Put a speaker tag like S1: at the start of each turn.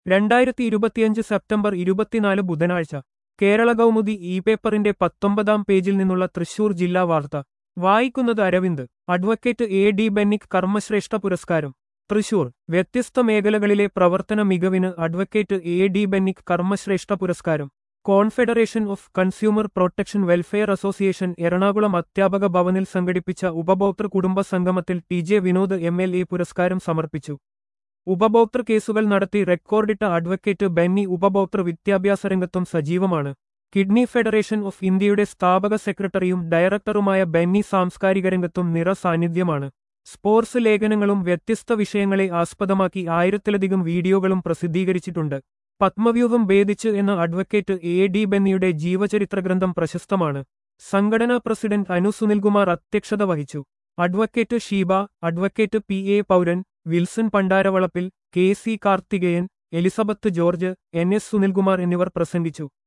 S1: രണ്ടായിരത്തി ഇരുപത്തിയഞ്ച് സെപ്റ്റംബർ ഇരുപത്തിനാല് ബുധനാഴ്ച കേരള കൗമുദി ഇ പേപ്പറിന്റെ പത്തൊമ്പതാം പേജിൽ നിന്നുള്ള തൃശൂർ ജില്ലാ വാർത്ത വായിക്കുന്നത് അരവിന്ദ് അഡ്വക്കേറ്റ് എ ഡി ബെന്നിക് കർമ്മശ്രേഷ്ഠ പുരസ്കാരം തൃശൂർ വ്യത്യസ്ത മേഖലകളിലെ പ്രവർത്തന മികവിന് അഡ്വക്കേറ്റ് എ ഡി ബെന്നിക് കർമ്മശ്രേഷ്ഠ പുരസ്കാരം Confederation of Consumer Protection Welfare Association Ernakulam അധ്യാപക ഭവനിൽ സംഘടിപ്പിച്ച ഉപഭോക്തൃ കുടുംബ സംഗമത്തിൽ T J Vinod M L A പുരസ്കാരം സമർപ്പിച്ചു ഉപഭോക്തൃ കേസുകൾ നടത്തി റെക്കോർഡിട്ട അഡ്വക്കേറ്റ് ബെന്നി ഉപഭോക്തൃ വിദ്യാഭ്യാസ രംഗത്തും സജീവമാണ് കിഡ്നി ഫെഡറേഷൻ ഓഫ് ഇന്ത്യയുടെ സ്ഥാപക സെക്രട്ടറിയും ഡയറക്ടറുമായ ബെന്നി സാംസ്കാരിക രംഗത്തും നിറ സാന്നിധ്യമാണ് സ്പോർട്സ് ലേഖനങ്ങളും വ്യത്യസ്ത വിഷയങ്ങളെ ആസ്പദമാക്കി ആയിരത്തിലധികം വീഡിയോകളും പ്രസിദ്ധീകരിച്ചിട്ടുണ്ട് പത്മവ്യൂഹം ഭേദിച്ച് എന്ന അഡ്വക്കേറ്റ് എ ഡി ബെന്നിയുടെ ജീവചരിത്ര ഗ്രന്ഥം പ്രശസ്തമാണ് സംഘടനാ പ്രസിഡന്റ് അനു സുനിൽകുമാർ അധ്യക്ഷത വഹിച്ചു advocate Sheeba advocate P A Pauran Wilson Pandaravalappil K C Karthikeyan Elizabeth George N S Sunilkumar എന്നിവർ പ്രസംഗിച്ചു